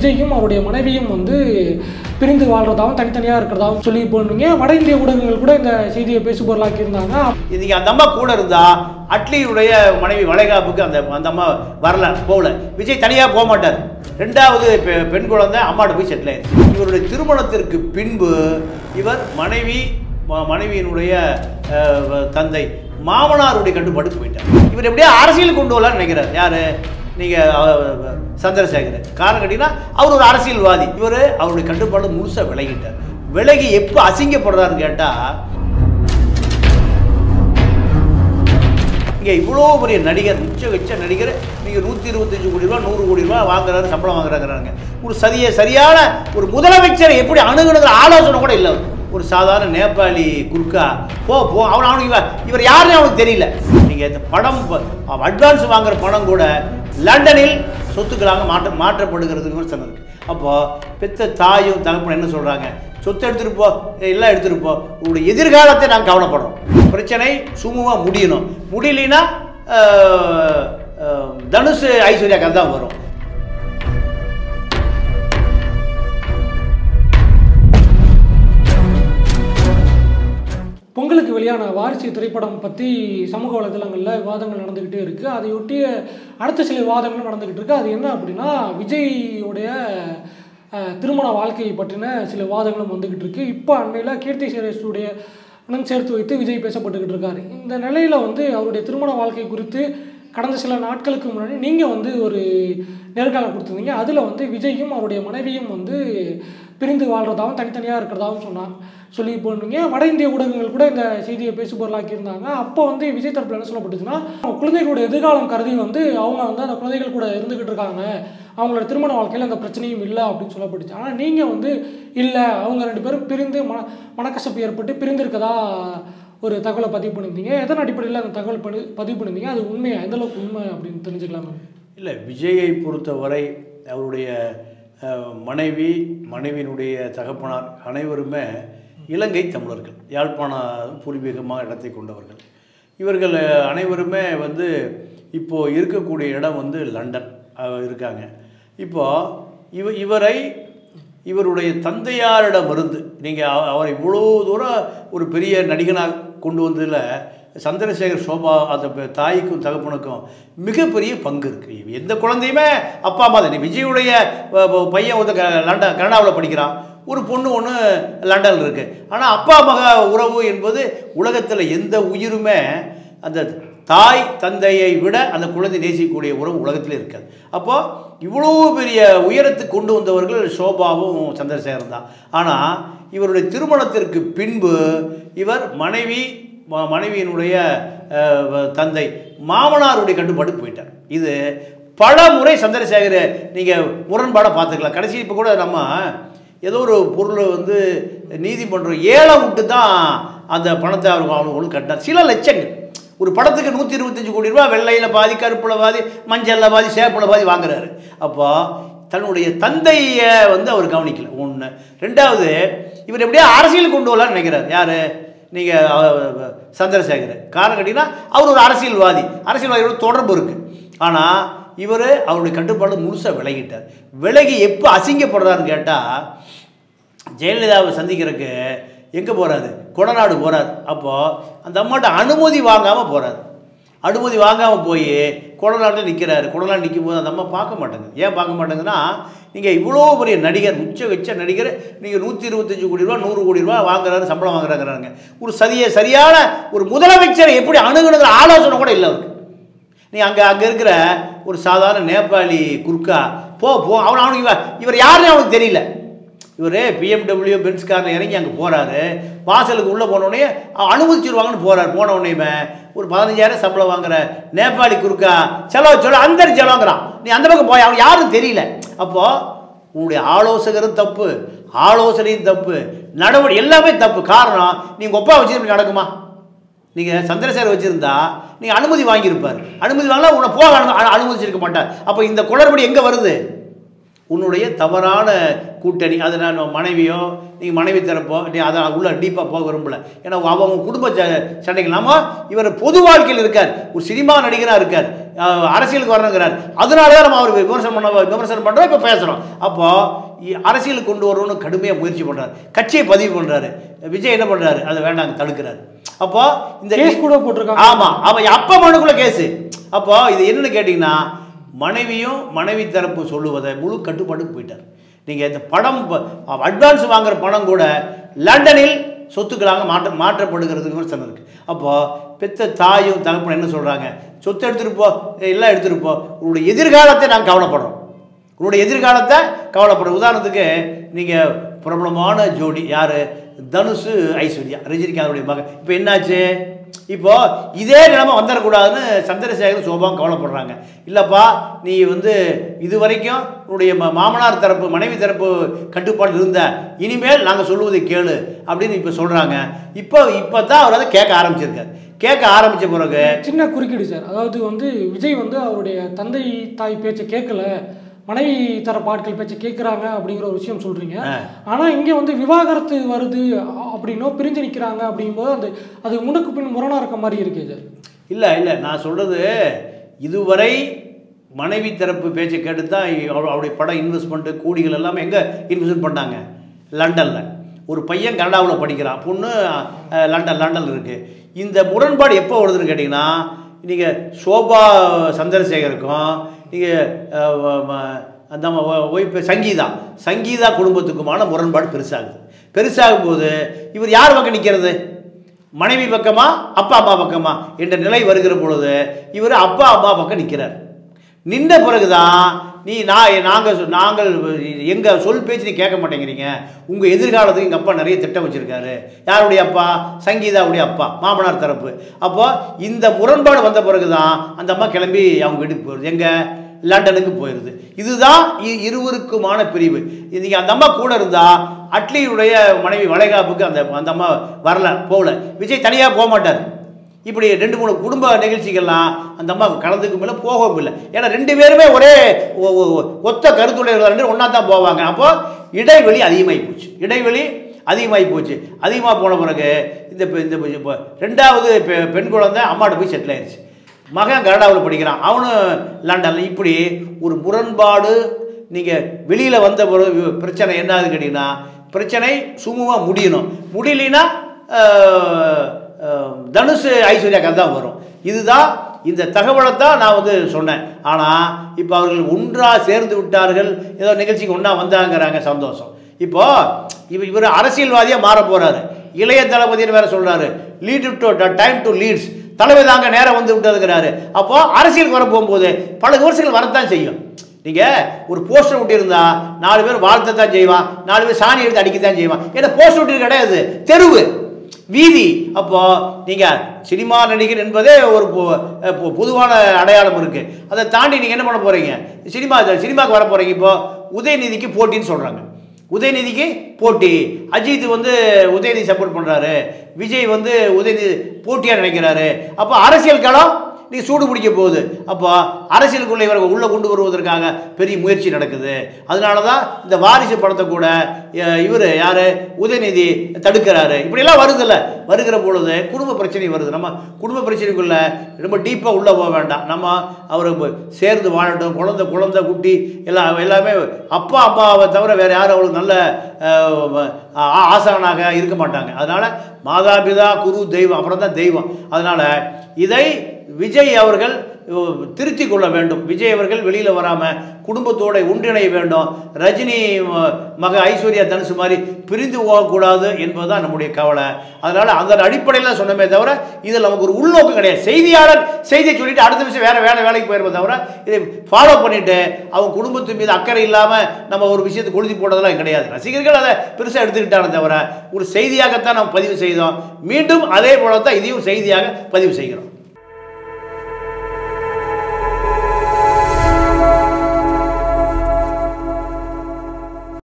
விஜயும் அவருடைய மனைவியும் வந்து பிரிந்து வாழ்றதாகவும் தனித்தனியாக இருக்கிறதாகவும் சொல்லி போனீங்க வட இந்திய ஊடகங்கள் கூட இந்த செய்தியை பேசுபொருளாக்கி இருந்தாங்க இன்னைக்கு அந்த அம்மா கூட இருந்தா அட்லியுடைய மனைவி வளைகாப்புக்கு அந்த அந்த அம்மா வரல போகல விஜய் தனியாக போக மாட்டார் ரெண்டாவது பெ- பெண் குழந்தை அம்மாட்ட போய் செட்டில் ஆயிடுச்சு இவருடைய திருமணத்திற்கு பின்பு இவர் மனைவி ம- மனைவியினுடைய அஹ், தந்தை மாமனாருடைய கட்டுப்பாட்டுக்கு போயிட்டார் இவர் எப்படியா அரசியல் கொண்டு வரலாம்னு நினைக்கிறார் யாரு நீங்கள் சந்திரசேகர் காரணம் கேட்டீங்கன்னா அவர் ஒரு அரசியல்வாதி இவர் அவருடைய கட்டுப்பாடு முழுசாக விலகிட்டார் விலகி எப்போ அசிங்கப்படுறாருன்னு கேட்டால் இங்கே இவ்வளோ பெரிய நடிகர் உச்ச வச்ச நடிகர் நீங்கள் நூற்றி இருபத்தஞ்சு கோடி ரூபா நூறு கோடி ரூபா வாங்குறாரு சம்பளம் வாங்குறாங்கிறாங்க ஒரு சரியா சரியான ஒரு முதலமைச்சரை எப்படி அணுகுணுங்கிற ஆலோசனை கூட இல்லை அவருக்கு. ஒரு சாதாரண நேபாளி குர்கா போ போ அவன் அவனுக்கு இவன் இவர் யாருன்னு அவனுக்கு தெரியல நீங்கள் இந்த படம் அட்வான்ஸ் வாங்குற பணம் கூட லண்டனில் சொத்துக்களாக மாற்ற மாற்றப்படுகிறது விமர்சனம் இருக்கு அப்போது பெத்த தாயும் தகப்பனும் என்ன சொல்கிறாங்க சொத்து எடுத்துகிட்டு போ எல்லாம் எடுத்துகிட்டு போ உங்களுடைய எதிர்காலத்தை நாங்கள் கவலைப்படுறோம் பிரச்சனை சுமூகமாக முடியணும் முடியலைன்னா ஆஹ், ஆஹ், தனுஷ் ஐஸ்வர்யா கதை தான் வரும் பொங்கலுக்கு வெளியான வாரிசு திரைப்படம் பற்றி சமூக வலைதளங்களில் விவாதங்கள் நடந்துக்கிட்டே இருக்குது அதையொட்டி அடுத்த சில விவாதங்களும் நடந்துக்கிட்டு இருக்கு அது என்ன அப்படின்னா விஜயோடைய அஹ், திருமண வாழ்க்கையை பற்றின சில விவாதங்களும் வந்துக்கிட்டு இருக்கு இப்போ அண்மையில் கீர்த்தி சுரேஷுடைய உடன் சேர்த்து வைத்து விஜய் பேசப்பட்டுக்கிட்டு இருக்காரு இந்த நிலையில் வந்து அவருடைய திருமண வாழ்க்கை குறித்து கடந்த சில நாட்களுக்கு முன்னாடி நீங்கள் வந்து ஒரு நேர்காணல் கொடுத்துருந்தீங்க அதில் வந்து விஜயும் அவருடைய மனைவியும் வந்து பிரிந்து வாழ்றதாகவும் தனித்தனியாக இருக்கிறதாகவும் சொன்னாங்க சொல்லி போனீங்க வட இந்திய ஊடகங்கள் கூட இந்த செய்தியை பேசுபொருளாக்கி இருந்தாங்க அப்போ வந்து விஜய் தரப்பில் என்ன சொல்லப்பட்டுச்சுன்னா அவங்க குழந்தைகளோட எதிர்காலம் கருதி வந்து அவங்க வந்து அந்த குழந்தைகள் கூட இருந்துக்கிட்டு இருக்காங்க அவங்களோட திருமண வாழ்க்கையில் அந்த பிரச்சனையும் இல்லை அப்படின்னு சொல்லப்பட்டுச்சு ஆனால் நீங்கள் வந்து இல்லை அவங்க ரெண்டு பேரும் பிரிந்து மன மனக்கசப்பு ஏற்பட்டு பிரிந்திருக்கதா ஒரு தகவலை பதிவு பண்ணியிருந்தீங்க எதன் அடிப்படையில் அந்த தகவல் பதி பதிவு பண்ணியிருந்தீங்க அது உண்மையா எந்த அளவுக்கு உண்மை அப்படின்னு தெரிஞ்சுக்கலாமா இல்லை விஜயை பொறுத்தவரை அவருடைய அஹ், மனைவி மனைவியினுடைய தகப்பனார் அனைவருமே இலங்கை தமிழர்கள் யாழ்ப்பாண பூர்வீகமாக இடத்தை கொண்டவர்கள் இவர்கள் அஹ், அனைவருமே வந்து இப்போது இருக்கக்கூடிய இடம் வந்து லண்டன் அஹ், இருக்காங்க இப்போது இவ இவரை இவருடைய தந்தையாரிடமிருந்து நீங்கள் அவரை இவ்வளோ தூரம் ஒரு பெரிய நடிகனாக கொண்டு வந்ததில் சந்திரசேகர் சோபா அந்த பெ- தாய்க்கும் தகப்பனுக்கும் மிகப்பெரிய பங்கு இருக்குது எந்த குழந்தையுமே அப்பா அம்மா தான் விஜயுடைய வ- வ- பையன் வந்து க- லண்டன் கனடாவில் படிக்கிறான் ஒரு பொண்ணு ஒன்று லண்டனில் இருக்குது ஆனால் அப்பா மக உறவு என்பது உலகத்தில் எந்த உயிருமே அந்த தாய் தந்தையை விட அந்த குழந்தை நேசிக்கக்கூடிய உறவு உலகத்தில் இருக்காது அப்போ இவ்வளோ பெரிய உயரத்துக்கு கொண்டு வந்தவர்கள் சோபாவும் சந்திரசேகரன் தான் ஆனால் இவருடைய திருமணத்திற்கு பின்பு இவர் மனைவி ம- மனைவியினுடைய அஹ், வ- தந்தை மாமனாருடைய கட்டுப்பாட்டுக்கு போயிட்டார் இது பல முறை சந்திரசேகர் நீங்கள் முரண்பாடாக பார்த்துக்கலாம் கடைசி இப்போ கூட நம்ம ஏதோ ஒரு பொருளை வந்து நீதிமன்றம் ஏலம் விட்டு தான் அந்த பணத்தை அவங்க அவங்களுக்கு கட்டினார் சில லட்சங்கள் ஒரு படத்துக்கு நூற்றி இருபத்தஞ்சு கோடி ரூபா வெள்ளையில் பாதி கருப்பில் பாதி மஞ்சளில் பாதி சேப்பில் பாதி வாங்குறாரு அப்போ தன்னுடைய தந்தையை வந்து அவர் கவனிக்கல ஒன்று ரெண்டாவது இவர் எப்படியா அரசியல் கொண்டு வரலாம்னு நினைக்கிறார் யார் நீங்கள் சந்திரசேகர் காரணம் கேட்டிங்கன்னா அவர் ஒரு அரசியல்வாதி அரசியல்வாதியோட தொடர்பு இருக்குது ஆனால் இவர் அவருடைய கட்டுப்பாடு முழுசாக விலகிட்டார் விலகி எப்போ அசிங்கப்படுறாருன்னு கேட்டால் ஜெயலலிதாவை சந்திக்கிறதுக்கு எங்கே போகிறாரு கொடநாடு போகிறார் அப்போது அந்த அம்மாட்ட அனுமதி வாங்காமல் போகிறார் அனுமதி வாங்காமல் போய் கொடநாட்டில் நிற்கிறாரு கொடநாடு நிற்கும் போது அந்த அம்மா பார்க்க மாட்டேங்குது ஏன் பார்க்க மாட்டேங்குதுன்னா நீங்கள் இவ்வளோ பெரிய நடிகர் உச்ச வச்ச நடிகர் நீங்கள் நூற்றி இருபத்தஞ்சு கோடி ரூபா நூறு கோடி ரூபா வாங்குறாரு சம்பளம் வாங்குறாங்கிறாங்க ஒரு சரியா சரியான ஒரு முதலமைச்சரை எப்படி அணுகுணுங்கிற ஆலோசனை கூட இல்லை அவருக்கு நீ அங்கே அங்கே இருக்கிற ஒரு சாதாரண நேபாளி குர்கா போ போ அவன் அவனுக்கு இவன் இவர் யாருன்னு அவனுக்கு தெரியல இவர் பிஎம்டபிள்யூ பென்ஸ் காரில் இறங்கி அங்கே போகிறாரு வாசலுக்கு உள்ளே போனோடனே அனுமதிச்சிருவாங்கன்னு போகிறார் போன உடனேயுமே ஒரு பதினஞ்சாயிரம் சம்பளம் வாங்குற நேபாளி குறுக்கா செலவு சொல்ல அந்த செலவுங்கிறான் நீ அந்த பக்கம் போய் அவன் யாரும் தெரியல அப்போது உன்னுடைய ஆலோசகரும் தப்பு ஆலோசனையும் தப்பு நடவடிக்கை எல்லாமே தப்பு காரணம் நீ உங்கள் ஒப்பா வச்சு நடக்குமா நீங்கள் சந்திரசேகர் வச்சுருந்தா நீங்கள் அனுமதி வாங்கியிருப்பார் அனுமதி வாங்கினா உன்னை போக அனு அனு- அனுமதிச்சிருக்க மாட்டார் அப்போ இந்த குளறுபடி எங்கே வருது உன்னுடைய தவறான கூட்டணி அது நான் மனைவியோ நீங்கள் மனைவி தரப்போ நீ அதை உள்ள டீப்பாக போக விரும்பல ஏன்னா அவங்க குடும்ப ச சண்டைகள் நாம இவர் பொது வாழ்க்கையில் இருக்கார் ஒரு சினிமா நடிகராக இருக்கார் அஹ், அரசியலுக்கு வரணுங்கிறார் அதனால தான் நம்ம அவர் விமர்சனம் பண்ண விமர்சனம் பண்ணுறோம் இப்போ பேசுகிறோம் அப்போ இ- அரசியலுக்கு கொண்டு வரணும்னு கடுமையாக முயற்சி பண்ணுறாரு கட்சியை பதிவு பண்ணுறாரு விஜய் என்ன பண்ணுறாரு அதை வேண்டாங்க தடுக்கிறாரு அப்போ இந்த கேஸ் கூட போட்டிருக்காங்க ஆமாம் அவன் அப்பா மனுக்குள்ள கேஸு அப்போ இது என்னன்னு கேட்டிங்கன்னா மனைவியும் மனைவி தரப்பு சொல்லுவதை முழு கட்டுப்பாட்டுக்கு போயிட்டார் நீங்கள் இந்த படம் அட்வான்ஸ் வாங்குற பணம் கூட லண்டனில் சொத்துக்களாக மாற்ற மாற்றப்படுகிறது விமர்சனம் இருக்குது அப்போது பெத்த தாயும் தகப்பனும் என்ன சொல்கிறாங்க சொத்து எடுத்துகிட்டு போ எல்லாம் எடுத்துகிட்டு போ உன்னுடைய எதிர்காலத்தை நாங்கள் கவலைப்படுறோம் உன்னுடைய எதிர்காலத்தை கவலைப்படுறோம் உதாரணத்துக்கு நீங்கள் பிரபலமான ஜோடி யார் தனுஷு ஐஸ்வர்யா ரஜினிகாந்தோடைய மகன் இப்போ என்னாச்சு இப்போ இதே நிலைமை வந்துடக்கூடாதுன்னு சந்திரசேகர் சோபாவும் கவலைப்படுறாங்க இல்லைப்பா நீ வந்து இது வரைக்கும் உன்னுடைய ம- மாமனார் தரப்பு மனைவி தரப்பு கட்டுப்பாடு இருந்த இனிமேல் நாங்கள் சொல்லுவதை கேளு அப்படின்னு இப்போ சொல்கிறாங்க இப்போ இப்போ தான் அவர் அதை கேட்க ஆரம்பிச்சிருக்காரு கேட்க ஆரம்பித்த பிறகு சின்ன குறுக்கீடு சார் அதாவது வந்து விஜய் வந்து அவருடைய தந்தை தாய் பேச்சை கேட்கல மனைவி தரப்பு ஆட்கள் பேச்சை கேட்குறாங்க அப்படிங்கிற ஒரு விஷயம் சொல்றீங்க ஆ. ஆனா இங்க வந்து விவாகரத்து வருது அ- அப்படின்னோ பிரிஞ்சு நிக்கிறாங்க அப்படிங்கும்போது அந்த அது முன்னுக்கு பின் முரணா இருக்க மாதிரி இருக்கு சார் இல்லை இல்லை நான் சொல்கிறது இதுவரை மனைவி தரப்பு பேச்சை கேட்டு தான் அவ- அவருடைய படம் இன்வெஸ்ட்மெண்ட்டு கூடிகள் எல்லாமே எங்கே இன்வெஸ்ட்மெண்ட் பண்ணாங்க லண்டனில் ஒரு பையன் கனடாவில் படிக்கிறான் பொண்ணு அஹ், லண்டன் லண்டனில் இருக்குது இந்த முரண்பாடு எப்போ வருதுன்னு கேட்டிங்கன்னா நீங்கள் சோபா சந்திரசேகருக்கும் நீங்கள் அந்த ஒய்ஃப் சங்கீதா சங்கீதா குடும்பத்துக்குமான முரண்பாடு பெருசாகுது பெருசாகும் போது இவர் யார் பக்கம் நிற்கிறது மனைவி பக்கமா அப்பா அம்மா பக்கமா என்ற நிலை வருகிற பொழுது இவர் அப்பா அம்மா பக்கம் நிற்கிறார் நின்ற பிறகுதான் நீ நான் நாங்கள் நாங்கள் எங்கள் சொல் பேச்சு நீ கேட்க மாட்டேங்கிறீங்க உங்கள் எதிர்காலத்துக்கு எங்கள் அப்பா நிறைய திட்டம் வச்சுருக்காரு யாருடைய அப்பா சங்கீதாவுடைய அப்பா மாமனார் தரப்பு அப்போ இந்த முரண்பாடு வந்த பிறகு தான் அந்த அம்மா கிளம்பி அவங்க வீட்டுக்கு போயிடுது எங்கே லண்டனுக்கு போயிடுது இதுதான் இ- இருவருக்குமான பிரிவு நீங்கள் அந்த அம்மா கூட இருந்தால் அட்லியுடைய மனைவி வளைகாப்புக்கு அந்த அந்த அம்மா வரல போகல விஜய் தனியாக போக மாட்டார் இப்படி ரெண்டு மூணு குடும்ப நிகழ்ச்சிகள்லாம் அந்த அம்மா கலந்துக்கும் இல்லை போகவும் இல்லை ஏன்னா ரெண்டு பேருமே ஒரே ஒ- ஒ- ஒ- ஒத்த கருத்துடையவர்கள் ரெண்டு ஒன்றா தான் போவாங்க அப்போ இடைவெளி அதிகமாகி போச்சு இடைவெளி அதிகமாகி போச்சு அதிகமாக போன பிறகு இந்த பெ- இந்த பெ- இப்போ ரெண்டாவது பெ- பெண் குழந்தை அம்மாட்ட போய் செட்டில் ஆயிடுச்சு மகன் கனடாவில் படிக்கிறான் அவனும் லண்டனில் இப்படி ஒரு முரண்பாடு நீங்கள் வெளியில் வந்த பிறகு பிரச்சனை என்ன ஆகுதுன்னு கேட்டிங்கன்னா பிரச்சனை சுமூகமாக முடியணும் முடியலைன்னா ஆஹ், ஆஹ், தனுஷ் ஐஸ்வர்யா கதை தான் வரும் இதுதான் இந்த தகவலை தான் நான் வந்து சொன்னேன் ஆனால் இப்போ அவர்கள் ஒன்றாக சேர்ந்து விட்டார்கள் ஏதோ நிகழ்ச்சிக்கு ஒன்றா வந்தாங்கிறாங்க சந்தோஷம் இப்போ இவ இவர் அரசியல்வாதியாக மாற போகிறாரு இளைய தளபதினு வேற சொல்கிறாரு lead to time to leads தலைமை தாங்க நேரம் வந்து விட்டதுங்கிறாரு அப்போ அரசியலுக்கு வர போகும்போது பல விமர்சனங்கள் வரத்தான் செய்யும் நீங்கள் ஒரு போஸ்டர் ஒட்டியிருந்தா நாலு பேர் வாழ்த்த தான் செய்வான் நாலு பேர் சாணி எடுத்து அடிக்க தான் செய்வான் ஏன்னா போஸ்டர் ஒட்டி கிடையாது தெருவு வீதி அப்போ நீங்கள் சினிமா நடிகர் என்பதே ஒரு பொ- பொ- பொதுவான அடையாளம் இருக்குது அதை தாண்டி நீங்கள் என்ன பண்ண போகிறீங்க சினிமா சினிமாவுக்கு வர போகிறீங்க இப்போ உதயநிதிக்கு போட்டின்னு சொல்கிறாங்க உதயநிதிக்கு போட்டி அஜித் வந்து உதயநிதி சப்போர்ட் பண்ணுறாரு விஜய் வந்து உதயநிதி போட்டியாக நினைக்கிறாரு அப்போ அரசியல் களம் நீ சூடு பிடிக்க போகுது அப்போ அரசியலுக்குள்ளே இவரை உள்ளே கொண்டு வருவதற்காக பெரிய முயற்சி நடக்குது அதனால தான் இந்த வாரிசு படத்தை கூட இவர் யார் உதயநிதி தடுக்கிறாரு இப்படியெல்லாம் வருதுல்ல வருகிற பொழுது குடும்ப பிரச்சனை வருது நம்ம குடும்ப பிரச்சனைக்குள்ள ரொம்ப டீப்பாக உள்ளே போக வேண்டாம் நம்ம அவர் சேர்ந்து வாழட்டும் குழந்தை குழந்தை குட்டி எல்லாம் எல்லாமே அப்பா அம்மாவை தவிர வேறு யாரும் அவளுக்கு நல்ல அஹ், ஆ- ஆசானாக இருக்க மாட்டாங்க அதனால் மாதாபிதா குரு தெய்வம் அப்புறம் தான் தெய்வம் அதனால் இதை விஜய் அவர்கள் அஹ், திருத்திக் கொள்ள வேண்டும் விஜய் அவர்கள் வெளியில் வராமல் குடும்பத்தோட ஒன்றிணைய வேண்டும் ரஜினி ம- மக ஐஸ்வர்யா தனுசு மாதிரி பிரிந்து போகக்கூடாது என்பதுதான் நம்முடைய கவலை அதனால் அந்த அடிப்படையில் சொன்னமே தவிர இதில் நமக்கு ஒரு உள்நோக்கு கிடையாது செய்தியாளர் செய்தியை சொல்லிட்டு அடுத்த நிமிஷம் வேற வேலை வேலைக்கு போயிருப்போம் தவிர இதை ஃபாலோ பண்ணிட்டு அவங்க குடும்பத்து மீது அக்கறை இல்லாமல் நம்ம ஒரு விஷயத்தை கொளுத்தி போட்டதெல்லாம் கிடையாது ரசிகர்கள் அதை பெருசாக எடுத்துக்கிட்டானே தவிர ஒரு செய்தியாகத்தான் நாம் பதிவு செய்தோம் மீண்டும் அதே போல தான் இதையும் செய்தியாக பதிவு செய்கிறோம்